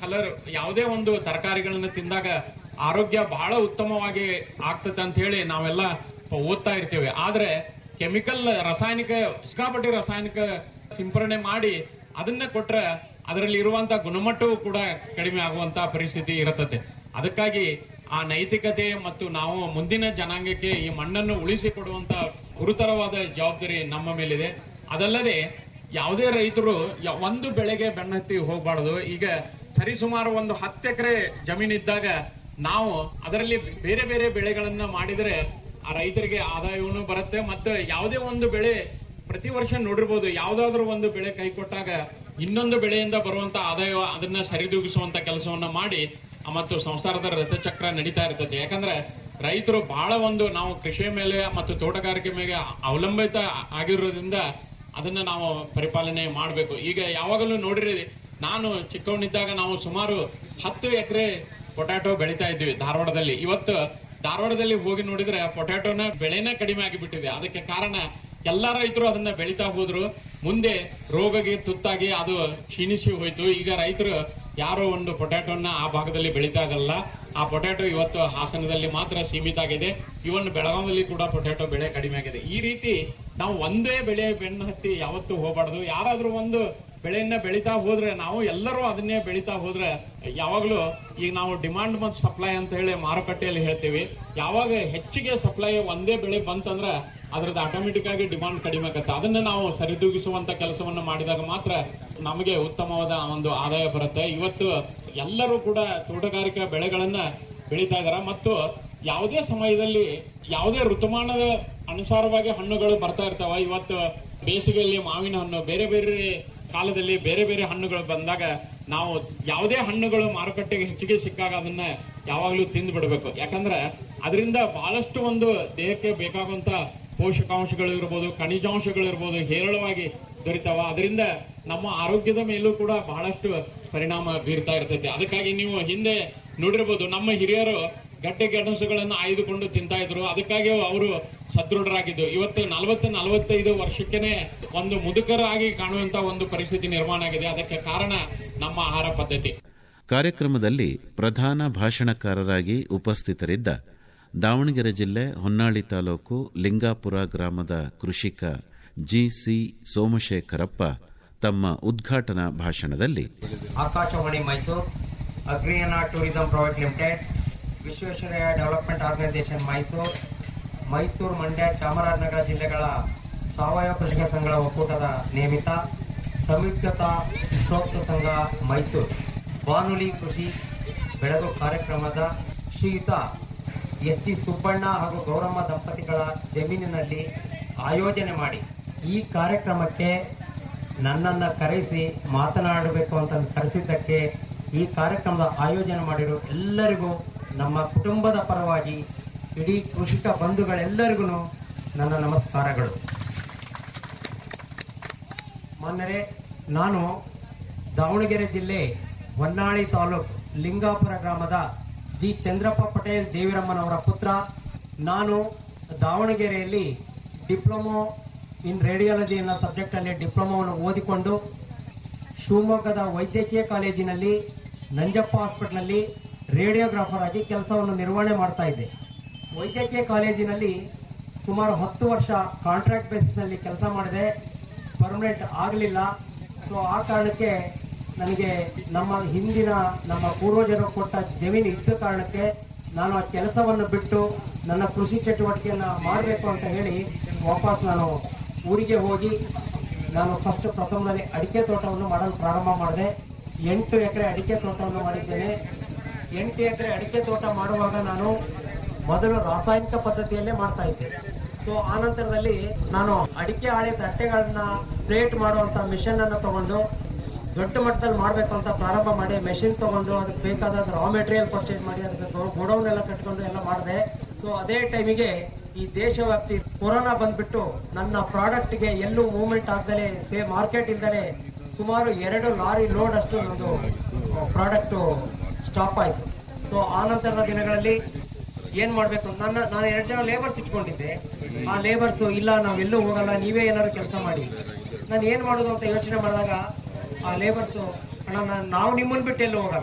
colour ಯಾವುದೇ ಒಂದು ತರಕಾರಿಗಳನ್ನ ತಿಂದಾಗ ಆರೋಗ್ಯ ಬಹಳ ಉತ್ತಮವಾಗಿ ಆಗ್ತದೆ ಅಂತ ಹೇಳಿ ನಾವೆಲ್ಲ ಪ- ಓದ್ತಾ ಇರ್ತೀವಿ ಆದ್ರೆ ಕೆಮಿಕಲ್ ರಾಸಾಯನಿಕ ಸಿಕ್ಕಾಪಟ್ಟಿ ರಾಸಾಯನಿಕ ಸಿಂಪರಣೆ ಮಾಡಿ ಅದನ್ನ ಕೊಟ್ರೆ ಅದರಲ್ಲಿ ಇರುವಂತ ಗುಣಮಟ್ಟವೂ ಕೂಡ ಕಡಿಮೆ ಆಗುವಂತ ಪರಿಸ್ಥಿತಿ ಇರುತ್ತದೆ ಅದಕ್ಕಾಗಿ ಆ ನೈತಿಕತೆ ಮತ್ತು ನಾವು ಮುಂದಿನ ಜನಾಂಗಕ್ಕೆ ಈ ಮಣ್ಣನ್ನು ಉಳಿಸಿಕೊಡುವಂತ ಗುರುತರವಾದ ಜವಾಬ್ದಾರಿ ನಮ್ಮ ಮೇಲಿದೆ ಅದಲ್ಲದೆ ಯಾವುದೇ ರೈತರು ಯ- ಒಂದು ಬೆಳೆಗೆ ಬೆನ್ನತ್ತಿ ಹೋಗಬಾರದು ಈಗ ಸರಿಸುಮಾರು ಒಂದು ಹತ್ತು ಎಕರೆ ಜಮೀನಿದ್ದಾಗ ನಾವು ಅದರಲ್ಲಿ ಬೇರೆ ಬೇರೆ ಬೆಳೆಗಳನ್ನ ಮಾಡಿದರೆ ಆ ರೈತರಿಗೆ ಆದಾಯವೂ ಬರುತ್ತೆ ಮತ್ತೆ ಯಾವುದೇ ಒಂದು ಬೆಳೆ ಪ್ರತಿ ವರ್ಷ ನೋಡಿರ್ಬೋದು ಯಾವ್ದಾದ್ರು ಒಂದು ಬೆಳೆ ಕೈ ಕೊಟ್ಟಾಗ ಇನ್ನೊಂದು ಬೆಳೆಯಿಂದ ಬರುವಂತ ಆದಾಯ ಅದನ್ನ ಸರಿದೂಗಿಸುವಂತ ಕೆಲಸವನ್ನ ಮಾಡಿ ಆ ಮತ್ತು ಸಂಸಾರದ ರಥಚಕ್ರ ನಡೀತಾ ಇರ್ತದೆ ಯಾಕಂದ್ರೆ ರೈತರು ಬಹಳ ಒಂದು ನಾವು ಕೃಷಿ ಮೇಲೆ ಮತ್ತು ತೋಟಗಾರಿಕೆ ಮೇಲೆ ಅವಲಂಬಿತ ಆಗಿರೋದ್ರಿಂದ ಅದನ್ನ ನಾವು ಪರಿಪಾಲನೆ ಮಾಡಬೇಕು ಈಗ ಯಾವಾಗಲೂ ನೋಡಿರಿ ನಾನು ಚಿಕ್ಕವನಿದ್ದಾಗ ನಾವು ಸುಮಾರು ಹತ್ತು ಎಕರೆ ಪೊಟ್ಯಾಟೊ ಬೆಳಿತಾ ಇದ್ವಿ ಧಾರವಾಡದಲ್ಲಿ ಇವತ್ತು ಧಾರವಾಡದಲ್ಲಿ ಹೋಗಿ ನೋಡಿದ್ರೆ ಪೊಟ್ಯಾಟೋನ ಬೆಳೆನೇ ಕಡಿಮೆ ಆಗಿಬಿಟ್ಟಿದೆ ಅದಕ್ಕೆ ಕಾರಣ ಎಲ್ಲಾ ರೈತರು ಅದನ್ನ ಬೆಳಿತಾ ಹೋದ್ರು ಮುಂದೆ ರೋಗಕ್ಕೆ ತುತ್ತಾಗಿ ಅದು ಕ್ಷೀಣಿಸಿ ಹೋಯ್ತು ಈಗ ರೈತರು ಯಾರೋ ಒಂದು ಪೊಟ್ಯಾಟೋನ ಆ ಭಾಗದಲ್ಲಿ ಬೆಳೀತಾ ಇರಲ್ಲ ಆ ಪೊಟ್ಯಾಟೊ ಇವತ್ತು ಹಾಸನದಲ್ಲಿ ಮಾತ್ರ ಸೀಮಿತ ಆಗಿದೆ ಇವನ್ ಬೆಳಗಾವಿಯಲ್ಲಿ ಕೂಡ ಪೊಟ್ಯಾಟೊ ಬೆಳೆ ಕಡಿಮೆ ಆಗಿದೆ ಈ ರೀತಿ ನಾವು ಒಂದೇ ಬೆಳೆ ಬೆನ್ನು ಹತ್ತಿ ಯಾವತ್ತೂ ಹೋಗಬಾರ್ದು ಯಾರಾದ್ರೂ ಒಂದು ಬೆಳೆಯನ್ನ ಬೆಳೀತಾ ಹೋದ್ರೆ ನಾವು ಎಲ್ಲರೂ ಅದನ್ನೇ ಬೆಳೀತಾ ಹೋದ್ರೆ ಯಾವಾಗ್ಲೂ ಈಗ ನಾವು ಡಿಮಾಂಡ್ ಮತ್ತು ಸಪ್ಲೈ ಅಂತ ಹೇಳಿ ಮಾರುಕಟ್ಟೆಯಲ್ಲಿ ಹೇಳ್ತೀವಿ ಯಾವಾಗ ಹೆಚ್ಚಿಗೆ ಸಪ್ಲೈ ಒಂದೇ ಬೆಳೆ ಬಂತಂದ್ರೆ ಅದ್ರದ್ದು ಆಟೋಮೆಟಿಕ್ ಆಗಿ ಡಿಮಾಂಡ್ ಕಡಿಮೆ ಆಗುತ್ತೆ ಅದನ್ನ ನಾವು ಸರಿದೂಗಿಸುವಂತ ಕೆಲಸವನ್ನ ಮಾಡಿದಾಗ ಮಾತ್ರ ನಮಗೆ ಉತ್ತಮವಾದ ಒಂದು ಆದಾಯ ಬರುತ್ತೆ ಇವತ್ತು ಎಲ್ಲರೂ ಕೂಡ ತೋಟಗಾರಿಕಾ ಬೆಳೆಗಳನ್ನ ಬೆಳೀತಾ ಇದಾರೆ ಮತ್ತು ಯಾವುದೇ ಸಮಯದಲ್ಲಿ ಯಾವುದೇ ಋತುಮಾನದ ಅನುಸಾರವಾಗಿ ಹಣ್ಣುಗಳು ಬರ್ತಾ ಇರ್ತಾವ ಇವತ್ತು ಬೇಸಿಗೆಯಲ್ಲಿ ಮಾವಿನ ಹಣ್ಣು ಬೇರೆ ಬೇರೆ ಕಾಲದಲ್ಲಿ ಬೇರೆ ಬೇರೆ ಹಣ್ಣುಗಳು ಬಂದಾಗ ನಾವು ಯಾವುದೇ ಹಣ್ಣುಗಳು ಮಾರುಕಟ್ಟೆಗೆ ಹೆಚ್ಚಿಗೆ ಸಿಕ್ಕಾಗ ಅದನ್ನ ಯಾವಾಗಲೂ ತಿಂದು ಬಿಡಬೇಕು ಯಾಕಂದ್ರೆ ಅದರಿಂದ ಬಹಳಷ್ಟು ಒಂದು ದೇಹಕ್ಕೆ ಬೇಕಾಗುವಂತ ಪೋಷಕಾಂಶಗಳು ಇರ್ಬೋದು ಖನಿಜಾಂಶಗಳು ಇರ್ಬೋದು ಹೇರಳವಾಗಿ ದೊರಿತಾವ ಅದರಿಂದ ನಮ್ಮ ಆರೋಗ್ಯದ ಮೇಲೂ ಕೂಡ ಬಹಳಷ್ಟು ಪರಿಣಾಮ ಬೀರ್ತಾ ಇರ್ತೈತೆ ಅದಕ್ಕಾಗಿ ನೀವು ಹಿಂದೆ ನೋಡಿರ್ಬೋದು ನಮ್ಮ ಹಿರಿಯರು ಗಡ್ಡೆ ಗೆಣಸುಗಳನ್ನು ಆಯ್ದುಕೊಂಡು ತಿಂತಾ ಇದ್ರು ಅದಕ್ಕಾಗಿ ಅವರು ಸದೃಢರಾಗಿದ್ದು ಇವತ್ತು ನಲವತ್ತು ನಲವತ್ತೈದು ವರ್ಷಕ್ಕೇನೆ ಒಂದು ಮುದುಕರಾಗಿ ಕಾಣುವಂತ ಒಂದು ಪರಿಸ್ಥಿತಿ ನಿರ್ಮಾಣ ಆಗಿದೆ ಅದಕ್ಕೆ ಕಾರಣ ನಮ್ಮ ಆಹಾರ ಪದ್ಧತಿ ಕಾರ್ಯಕ್ರಮದಲ್ಲಿ ಪ್ರಧಾನ ಭಾಷಣಕಾರರಾಗಿ ಉಪಸ್ಥಿತರಿದ್ದ ದಾವಣಗೆರೆ ಜಿಲ್ಲೆ ಹೊನ್ನಾಳಿ ತಾಲೂಕು ಲಿಂಗಾಪುರ ಗ್ರಾಮದ ಕೃಷಿಕ ಜಿಸಿ ಸೋಮಶೇಖರಪ್ಪ ತಮ್ಮ ಉದ್ಘಾಟನಾ ಭಾಷಣದಲ್ಲಿ Akashvani Mysuru Agriyana tourism private limited Visvesvaraya development organisation Mysuru Mysuru Mandya Chamarajanagar ಜಿಲ್ಲೆಗಳ ಸಾವಯವ ಕೃಷಿಕ ಸಂಘಗಳ ಒಕ್ಕೂಟದ ನೇಮಿತ ಸಂಯುಕ್ತತಾ ಶ್ರೋತೃ ಸಂಘ ಮೈಸೂರು ಬಾನುಲಿ ಕೃಷಿ ಬೆಳಗು ಕಾರ್ಯಕ್ರಮದ ಶ್ರೀಯುತ ಎಸ್ ಟಿ ಸುಬ್ಬಣ್ಣ ಹಾಗೂ ಗೌರಮ್ಮ ದಂಪತಿಗಳ ಜಮೀನಿನಲ್ಲಿ ಆಯೋಜನೆ ಮಾಡಿ ಈ ಕಾರ್ಯಕ್ರಮಕ್ಕೆ ನನ್ನನ್ನ ಕರೆಸಿ ಮಾತನಾಡಬೇಕು ಅಂತ ಕರೆಸಿದ್ದಕ್ಕೆ ಈ ಕಾರ್ಯಕ್ರಮದ ಆಯೋಜನೆ ಮಾಡಿರೋ ಎಲ್ಲರಿಗೂ ನಮ್ಮ ಕುಟುಂಬದ ಪರವಾಗಿ ಇಡೀ ಕೃಷಿಕ ಬಂಧುಗಳೆಲ್ಲರಿಗೂ ನನ್ನ ನಮಸ್ಕಾರಗಳು ಮಾನ್ಯರೇ ನಾನು ದಾವಣಗೆರೆ ಜಿಲ್ಲೆ ಹೊನ್ನಾಳಿ ತಾಲೂಕು ಲಿಂಗಾಪುರ ಗ್ರಾಮದ ಜಿ ಚಂದ್ರಪ್ಪ ಪಟೇಲ್ ದೇವಿರಮ್ಮನವರ ಪುತ್ರ ನಾನು ದಾವಣಗೆರೆಯಲ್ಲಿ ಡಿಪ್ಲೊಮೊ ಇನ್ ರೇಡಿಯಾಲಜಿ ಅನ್ನೋ ಸಬ್ಜೆಕ್ಟ್ ಅಲ್ಲಿ ಡಿಪ್ಲೊಮೊವನ್ನು ಓದಿಕೊಂಡು ಶಿವಮೊಗ್ಗದ ವೈದ್ಯಕೀಯ ಕಾಲೇಜಿನಲ್ಲಿ ನಂಜಪ್ಪ ಹಾಸ್ಪಿಟಲ್ನಲ್ಲಿ ರೇಡಿಯೋಗ್ರಾಫರ್ ಆಗಿ ಕೆಲಸವನ್ನು ನಿರ್ವಹಣೆ ಮಾಡ್ತಾ ಇದ್ದೆ ವೈದ್ಯಕೀಯ ಕಾಲೇಜಿನಲ್ಲಿ ಸುಮಾರು ಹತ್ತು ವರ್ಷ ಕಾಂಟ್ರಾಕ್ಟ್ ಬೇಸಿಸ್ ನಲ್ಲಿ ಕೆಲಸ ಮಾಡಿದೆ ಪರ್ಮನೆಂಟ್ ಆಗಲಿಲ್ಲ ಸೊ ಆ ಕಾರಣಕ್ಕೆ ನನಗೆ ನಮ್ಮ ಹಿಂದಿನ ನಮ್ಮ ಪೂರ್ವಜರು ಕೊಟ್ಟ ಜಮೀನು ಇದ್ದ ಕಾರಣಕ್ಕೆ ನಾನು ಆ ಕೆಲಸವನ್ನು ಬಿಟ್ಟು ನನ್ನ ಕೃಷಿ ಚಟುವಟಿಕೆಯನ್ನ ಮಾಡಬೇಕು ಅಂತ ಹೇಳಿ ವಾಪಸ್ ನಾನು ಊರಿಗೆ ಹೋಗಿ ನಾನು ಫಸ್ಟ್ ಪ್ರಥಮದಲ್ಲಿ ಅಡಿಕೆ ತೋಟವನ್ನು ಮಾಡಲು ಪ್ರಾರಂಭ ಮಾಡಿದೆ ಎಂಟು ಎಕರೆ ಅಡಿಕೆ ತೋಟವನ್ನು ಮಾಡಿದ್ದೇನೆ ಎಂಟು ಎಕರೆ ಅಡಿಕೆ ತೋಟ ಮಾಡುವಾಗ ನಾನು ಮೊದಲು ರಾಸಾಯನಿಕ ಪದ್ಧತಿಯಲ್ಲೇ ಮಾಡ್ತಾ ಇದ್ದೆ ಸೊ ಆ ನಂತರದಲ್ಲಿ ನಾನು ಅಡಿಕೆ ಹಾಳೆ ತಟ್ಟೆಗಳನ್ನ ಪ್ಲೇಟ್ ಮಾಡುವಂತ ಮಿಷನ್ ಅನ್ನ ತಗೊಂಡು ದೊಡ್ಡ ಮಟ್ಟದಲ್ಲಿ ಮಾಡಬೇಕು ಅಂತ ಪ್ರಾರಂಭ ಮಾಡಿ ಮೆಷಿನ್ ತಗೊಂಡು ಅದಕ್ಕೆ ಬೇಕಾದ ರಾ ಮೆಟೀರಿಯಲ್ ಪರ್ಚೇಸ್ ಮಾಡಿ ಅದಕ್ಕೆ ಗೋಡೌನ್ ಎಲ್ಲ ಕಟ್ಕೊಂಡು ಎಲ್ಲ ಮಾಡಿದೆ ಸೊ ಅದೇ ಟೈಮಿಗೆ ಈ ದೇಶವ್ಯಾಪ್ತಿ ಕೊರೋನಾ ಬಂದ್ಬಿಟ್ಟು ನನ್ನ ಪ್ರಾಡಕ್ಟ್ಗೆ ಎಲ್ಲೂ ಮೂವ್ಮೆಂಟ್ ಆಗದಲೇ ಮಾರ್ಕೆಟ್ ಇಲ್ದಲೆ ಸುಮಾರು ಎರಡು ಲಾರಿ ಲೋಡ್ ಅಷ್ಟು ಒಂದು ಪ್ರಾಡಕ್ಟ್ ಸ್ಟಾಪ್ ಆಯ್ತು ಸೊ ಆ ನಂತರದ ದಿನಗಳಲ್ಲಿ ಏನ್ ಮಾಡ್ಬೇಕು ನನ್ನ ನಾನು ಎರಡು ಜನ ಲೇಬರ್ಸ್ ಇಟ್ಕೊಂಡಿದ್ದೆ ಆ ಲೇಬರ್ಸ್ ಇಲ್ಲ ನಾವೆಲ್ಲೂ ಹೋಗಲ್ಲ ನೀವೇ ಏನಾದ್ರು ಕೆಲಸ ಮಾಡಿ ನಾನು ಏನ್ ಮಾಡೋದು ಅಂತ ಯೋಚನೆ ಮಾಡಿದಾಗ ಆ ಲೇಬರ್ಸ್ ಅಣ್ಣ ನಾನ್- ನಾವು ನಿಮ್ಮನ್ ಬಿಟ್ಟು ಎಲ್ಲೂ ಹೋಗಲ್ಲ